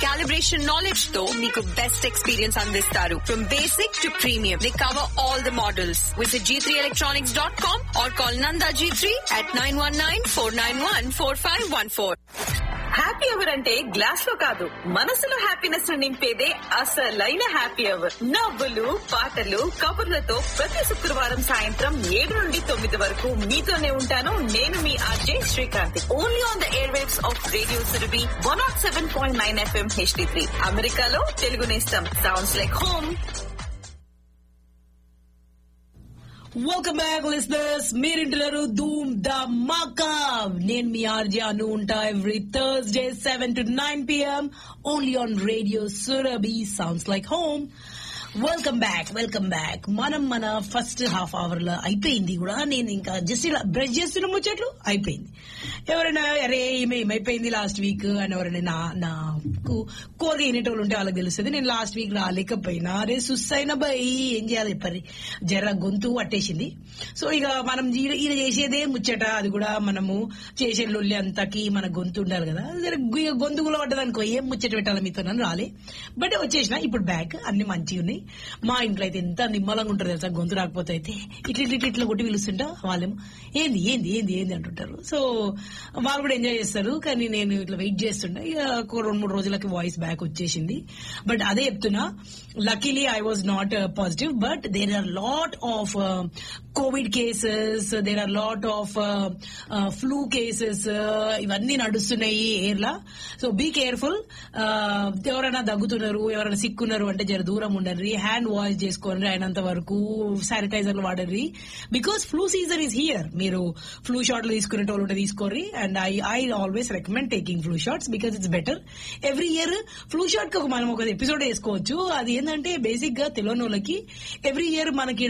Calibration knowledge తో మీకు best experience అందిస్తారు from basic to premium they cover all the models visit G three electronics dot com or call Nanda G three at nine one nine four nine one four five one four happy hour అంటే గ్లాస్ లో కాదు మనసులో happiness ను నింపేదే అసలైన happy hour నవ్వులు పాటలు కబుర్లతో ప్రతి శుక్రవారం సాయంత్రం ఏడు నుండి తొమ్మిది వరకు మీతోనే ఉంటాను నేను మీ RJ Srikanth only on the air waves of radio Surabhi one nought seven point nine FM HD three అమెరికాలో తెలుగు నేస్తం sounds like home welcome back listeners మీరింటున్నారు ధూమ్ ద మాకా నేను మీ ఆర్జే అను ఉంటా every Thursday seven to nine PM only on radio Surabhi sounds like home welcome back welcome back మనం మన first half hour లో అయిపోయింది కూడా నేను ఇంకా జస్ట్ ఇలా బ్రష్ చేస్తున్న ముచ్చట్లు అయిపోయింది ఎవరైనా అరే ఈమె ఏమైపోయింది లాస్ట్ వీక్ అని ఎవరైనా నా నాకు కోరిక వినేటోళ్ళు ఉంటే వాళ్ళకి తెలుస్తుంది నేను లాస్ట్ వీక్ రాలేకపోయినా అరే సుస్సైన బై ఏం చేయాలి చెప్పరి జర గొంతు పట్టేసింది సో ఇక మనం ఈడ- ఈడ చేసేదే ముచ్చట అది కూడా మనము చేసే లొల్లి అంతకి మన గొంతు ఉండాలి కదా జర గు- గొంతు కూడా పడ్డదనుకో ఏం ముచ్చట పెట్టాలి మీతో నన్ను రాలే బట్ వచ్చేసిన ఇప్పుడు బ్యాక్ అన్ని మంచిగా ఉన్నాయి మా ఇంట్లో అయితే ఎంత నిమ్మలంగా ఉంటారు తెలుసా గొంతు రాకపోతే అయితే ఇట్లా ఇట్లా ఇట్లా ఇట్లా కొట్టి పిలుస్తుంటా వాళ్ళేమో ఏంది ఏంది ఏంది ఏంది అంటుంటారు సో వాళ్ళు కూడా ఎంజాయ్ చేస్తారు కానీ నేను ఇట్లా వెయిట్ చేస్తుండే ఇక ఒక రెండు మూడు రోజులకి వాయిస్ బ్యాక్ వచ్చేసింది బట్ అదే చెప్తున్నా luckily I was not positive but there are lot of COVID cases there are lot of flu cases ఇవన్నీ నడుస్తున్నాయి ఎయిర్ లా సో బీ కేర్ఫుల్ ఎవరైనా దగ్గుతున్నారు ఎవరైనా సిక్కున్నారు అంటే జర దూరం ఉండండి హ్యాండ్ వాష్ చేసుకోండి అయినంత వరకు శానిటైజర్లు వాడండి because flu season is here మీరు ఫ్లూ షాట్లు తీసుకునే వాళ్ళు ఉంటే తీసుకోర్రి and I I always recommend taking flu shots because it's better every year flu shot కి ఒక మనం ఒక ఎపిసోడ్ వేసుకోవచ్చు అది ఏంటంటే బేసిక్ గా తెలియని వాళ్ళకి ఎవ్రీ ఇయర్ మనకి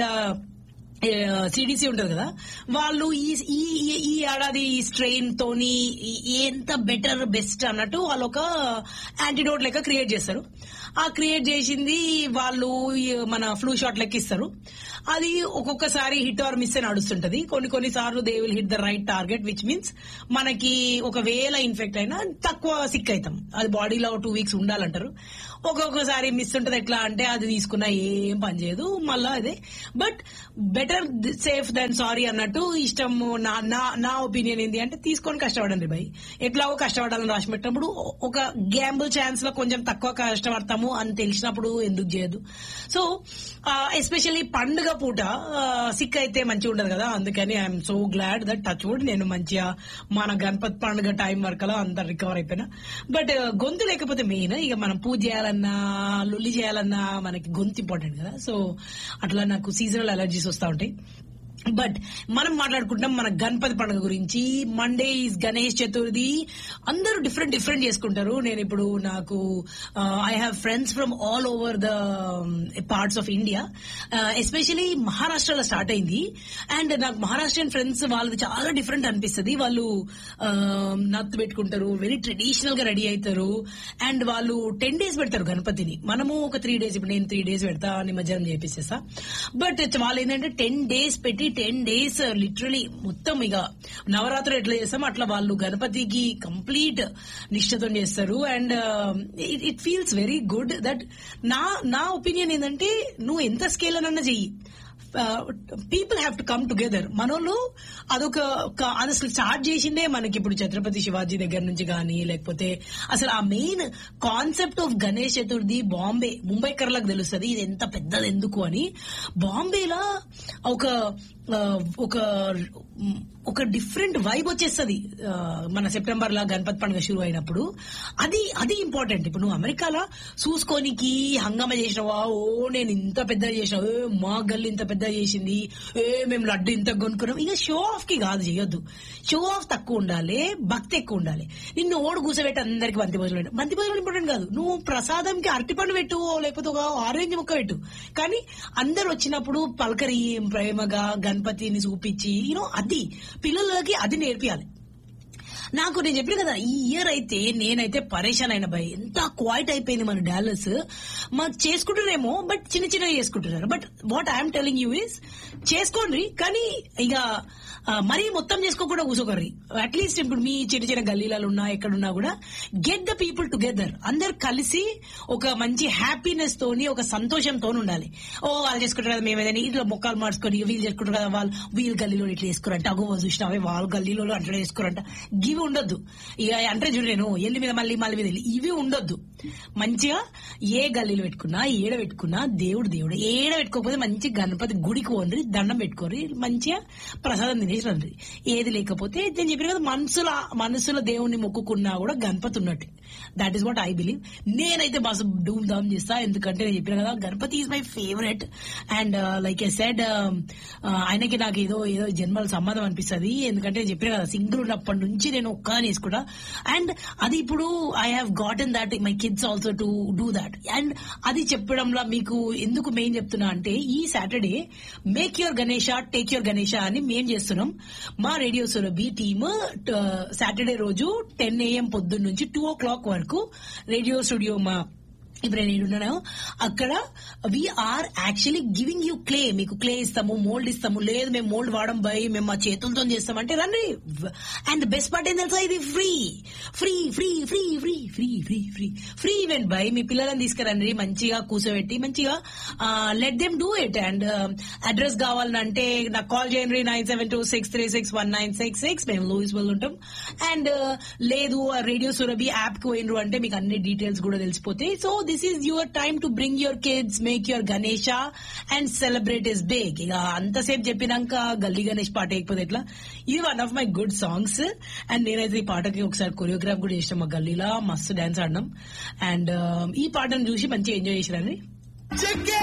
సిడిసి ఉంటది కదా వాళ్ళు ఈ ఈ ఈ- ఈ ఏడాది ఈ స్ట్రెయిన్ తోని ఈ- ఎంత బెటర్ బెస్ట్ అన్నట్టు వాళ్ళు ఒక యాంటీడోట్ లెక్క క్రియేట్ చేస్తారు ఆ క్రియేట్ చేసింది వాళ్ళు ఈ మన ఫ్లూ షాట్ లెక్క ఇస్తారు అది ఒక్కొక్కసారి హిట్ ఆర్ మిస్ అని నడుస్తుంటది కొన్ని కొన్ని సార్లు they will hit the right target which means మనకి ఒకవేళ ఇన్ఫెక్ట్ అయినా తక్కువ సిక్ అవుతాం అది బాడీలో టూ వీక్స్ ఉండాలంటారు ఒక్కొక్కసారి మిస్ ఉంటది ఎట్లా అంటే అది తీసుకున్నా ఏం పని చేయదు మళ్ళా అదే but better safe than sorry అన్నట్టు ఇష్టం నా నా నా ఒపీనియన్ ఏంటి అంటే తీసుకొని కష్టపడండి భయ్ ఎట్లాగో కష్టపడాలని రాసి పెట్టినప్పుడు ఒక గ్యాంబుల్ ఛాన్స్ లో కొంచెం తక్కువ కష్టపడతాము అని తెలిసినప్పుడు ఎందుకు చేయదు సో ఎస్పెషల్లీ పండుగ పూట సిక్ అయితే మంచిగా ఉండదు కదా అందుకని I'm so glad that touch wood నేను మంచిగా మన గణపతి పండుగ టైం వరకులో అంత రికవర్ అయిపోయినా బట్ గొంతు లేకపోతే మెయిన్ ఇక మనం పూజ చేయాలన్నా లొల్లి చేయాలన్నా మనకి గొంతు ఇంపార్టెంట్ కదా సో అట్లా నాకు సీజనల్ అలర్జీస్ వస్తూ ఉంటాయి బట్ మనం మాట్లాడుకుంటాం మన గణపతి పండుగ గురించి మండే ఈజ్ గణేష్ చతుర్థి అందరూ డిఫరెంట్ డిఫరెంట్ చేసుకుంటారు నేను ఇప్పుడు నాకు I have friends from all over the parts of India especially మహారాష్ట్రలో స్టార్ట్ అయింది అండ్ నాకు మహారాష్ట్రియన్ ఫ్రెండ్స్ వాళ్ళది చాలా డిఫరెంట్ అనిపిస్తుంది వాళ్ళు నత్తు పెట్టుకుంటారు వెరీ ట్రెడిషనల్ గా రెడీ అవుతారు అండ్ వాళ్ళు టెన్ డేస్ పెడతారు గణపతిని మనము ఒక త్రీ డేస్ ఇప్పుడు నేను త్రీ డేస్ పెడతా నిమజ్జనం చేపిస్తేస్తా బట్ వాళ్ళు ఏంటంటే టెన్ డేస్ పెట్టి టెన్ డేస్ లిటరలీ మొత్తం ఇక నవరాత్రులు ఎట్లా చేస్తాం అట్లా వాళ్ళు గణపతికి కంప్లీట్ నిష్ఠతో చేస్తారు and it feels very good that నా నా ఒపీనియన్ ఏంటంటే నువ్వు ఎంత స్కేల్ అనన్నా చెయ్యి people have to come together మనోళ్ళు అదొక ఒక- అది అసలు స్టార్ట్ చేసిందే మనకి ఇప్పుడు ఛత్రపతి శివాజీ దగ్గర నుంచి గానీ లేకపోతే అసలు ఆ main concept of Ganesh Chaturthi Bombay Mumbai కర్లకు తెలుస్తుంది ఇది ఎంత పెద్దది ఎందుకు అని బాంబేలా ఒక ఆ, ఒక ఒక డిఫరెంట్ వైబ్ వచ్చేస్తుంది మన సెప్టెంబర్ లా గణపతి పండుగ షురు అయినప్పుడు అది అది ఇంపార్టెంట్ ఇప్పుడు నువ్వు అమెరికాలో చూసుకోనికి హంగామా చేసినావా ఓ నేను ఇంత పెద్ద చేసిన ఏ మా గల్లి ఇంత పెద్ద చేసింది ఏ మేము లడ్డు ఇంత కొనుక్కున్నాం ఇక షో ఆఫ్ కి కాదు చేయొద్దు షో ఆఫ్ తక్కువ ఉండాలి భక్తి ఎక్కువ ఉండాలి నిన్ను ఓడు కూసబెట్టి అందరికి బంతి భోజనం పెట్టు బంతి భోజనం ఇంపార్టెంట్ కాదు నువ్వు ప్రసాదంకి అరటిపండు పెట్టు లేకపోతే ఒక ఆరెంజ్ ముక్క పెట్టు కానీ అందరు వచ్చినప్పుడు పలకరి ప్రేమగా గణపతిని చూపించి యూనో అది పిల్లలకి అది నేర్పియాలి నాకు నేను చెప్పిన కదా ఈ ఇయర్ అయితే నేనైతే పరేషాన్ అయిన భయ్ ఎంత క్వైట్ అయిపోయింది మన డాలర్స్ మాకు చేసుకుంటున్నారేమో బట్ చిన్న చిన్నగా చేసుకుంటున్నారు but what I'm telling you is చేసుకోండి కానీ ఇక ఆ, మరీ మొత్తం చేసుకోకుండా కూర్చోకర్రి అట్లీస్ట్ ఇప్పుడు మీ చిన్న చిన్న గల్లీలలో ఉన్నా ఎక్కడున్నా కూడా గెట్ ద పీపుల్ టుగెదర్ అందరు కలిసి ఒక మంచి హ్యాపీనెస్ తోని ఒక సంతోషంతో ఉండాలి ఓ వాళ్ళు చేసుకుంటారు కదా మేము ఏదైనా ఇట్లా మొక్కలు మార్చుకొని వీళ్ళు చేసుకుంటారు కదా వాళ్ళు వీళ్ళ గల్లీలో ఇట్లా వేసుకోరంట అగో చూసినావే వాళ్ళ గల్లీలో అట్లా వేసుకోరంట ఇవి ఉండొద్దు ఇక అంటే చూడు నేను ఎల్లి మీద మళ్ళీ మళ్ళీ మీద ఎల్లి. ఇవి ఉండొద్దు మంచిగా ఏ గల్లీలో పెట్టుకున్నా ఏడ పెట్టుకున్నా దేవుడు దేవుడు ఏడ పెట్టుకోకపోతే మంచి గణపతి గుడికి పోండి దండం పెట్టుకోరి మంచిగా ప్రసాదం తినేసి రండి ఏది లేకపోతే నేను చెప్పిన కదా మనసుల మనసులో దేవుణ్ణి మొక్కుకున్నా కూడా గణపతి ఉన్నట్టే that is what I believe నేనైతే మస్తు డూమ్ దామ్ చేస్తా ఎందుకంటే నేను చెప్పిన కదా Ganapati is my favourite and like I said ఆయనకి నాకు ఏదో ఏదో జన్మల సంబంధం అనిపిస్తుంది ఎందుకంటే నేను చెప్పిన కదా సింగిల్ ఉన్నప్పటి నుంచి నేను ఒక్కని వేసుకుంటా అండ్ అది ఇప్పుడు I have gotten that my kids also to do that and అది చెప్పడంలో మీకు ఎందుకు మెయిన్ చెప్తున్నా అంటే ఈ Saturday make your Ganesha take your Ganesha అని మేం చేస్తున్నాం మా రేడియో సురభి టీమ్ సాటర్డే రోజు టెన్ ఏఎం పొద్దున్న నుంచి టూ ఓ క్లాక్ వరకు రేడియో స్టూడియో మా ఇప్పుడు నేను ఉన్నాను అక్కడ we are actually giving you clay మీకు క్లే ఇస్తాము మోల్డ్ ఇస్తాము లేదు మేము మోల్డ్ వాడడం బై మేము మా చేతులతో చేస్తామంటే రండి అండ్ బెస్ట్ పార్ట్ ఏం తెలుసా ఇది free free free free free free free free free event by మీ పిల్లలను తీసుకురండి మంచిగా కూర్చోబెట్టి మంచిగా let them do it and address కావాలంటే నాకు కాల్ చేయండి nine seven two six three six one nine six six మేము లూయిస్ వెల్ ఉంటాం అండ్ లేదు రేడియో సురభి యాప్ కి పోయినరు అంటే మీకు అన్ని డీటెయిల్స్ కూడా తెలిసిపోతాయి so this is your time to bring your kids make your Ganesha and celebrate is big ఇక అంతసేపు చెప్పినాక గల్లీ గణేష్ పాట అయిపోతే ఎట్లా ఇది one of my good songs and నేనైతే ఈ పాటకి ఒకసారి కొరియోగ్రాఫ్ కూడా చేసిన మా గల్లీలో మస్తు డాన్స్ ఆడినాం అండ్ ఈ పాటను చూసి మంచిగా ఎంజాయ్ చేసిరని చెక్కే